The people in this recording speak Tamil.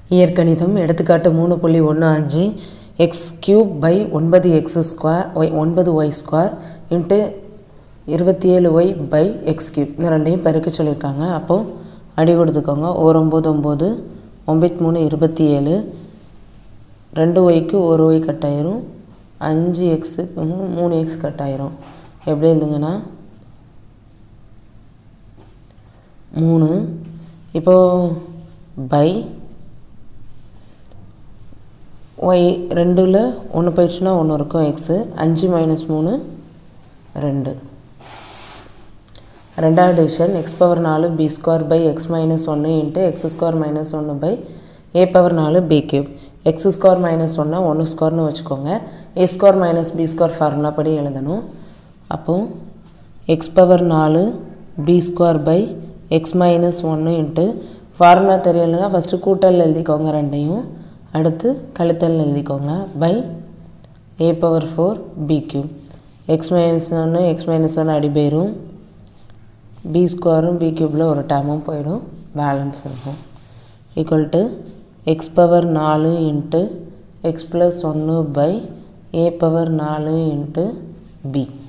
இயற்கணிதம் எடுத்துக்காட்டு மூணு புள்ளி ஒன்று அஞ்சு எக்ஸ் கியூப் பை ஒன்பது எக்ஸ் ஸ்கொயர் ஒய் ஒன்பது ஒய் ஸ்கொயர் இன்ட்டு இருபத்தி ஏழு ஒய் பை எக்ஸ் கியூப் இந்த ரெண்டையும் பெருக்க சொல்லியிருக்காங்க அப்போது அடி கொடுத்துக்கோங்க ஒரு ஒம்பது ஒம்பது ஒம்பத்தி மூணு இருபத்தி ஏழு ரெண்டு ஒய்க்கு ஒரு ஒய் கட் ஆயிரும் அஞ்சு எக்ஸு மூணு எக்ஸ் கட் ஆயிரும் எப்படி எழுதுங்கன்னா மூணு இப்போது பை ஒய் ரெண்டில் ஒன்று போயிடுச்சுன்னா ஒன்று இருக்கும் எக்ஸு அஞ்சு மைனஸ் மூணு ரெண்டு ரெண்டாவது டிவிஷன் எக்ஸ் பவர் நாலு b square by x minus ஒன்று இன்ட்டு எக்ஸ் ஸ்கொயர் மைனஸ் ஒன்று பை ஏ பவர் நாலு b cube x square minus ஒன்று ஒன்று ஸ்கொயர்னு வச்சுக்கோங்க a square minus b square formula படி எழுதணும் அப்போது எக்ஸ் பவர் நாலு b square by x minus ஒன்று இன்ட்டு ஃபார்முலா தெரியலைன்னா ஃபஸ்ட்டு கூட்டல் எழுதிக்கோங்க ரெண்டையும் அடுத்து கழித்தல் எழுதிக்கோங்க by a power four b cube x minus ஒன்று எக்ஸ் மைனஸ் ஒன்று அடி போயிடும் பி ஸ்கொயரும் பி கியூப்பில் ஒரு டேமும் போயிடும் பேலன்ஸ் இருக்கும் ஈக்குவல் டு எக்ஸ் பவர் நாலு இன்ட்டு எக்ஸ் ப்ளஸ் ஒன்று பை ஏ பவர் நாலு இன்ட்டு பி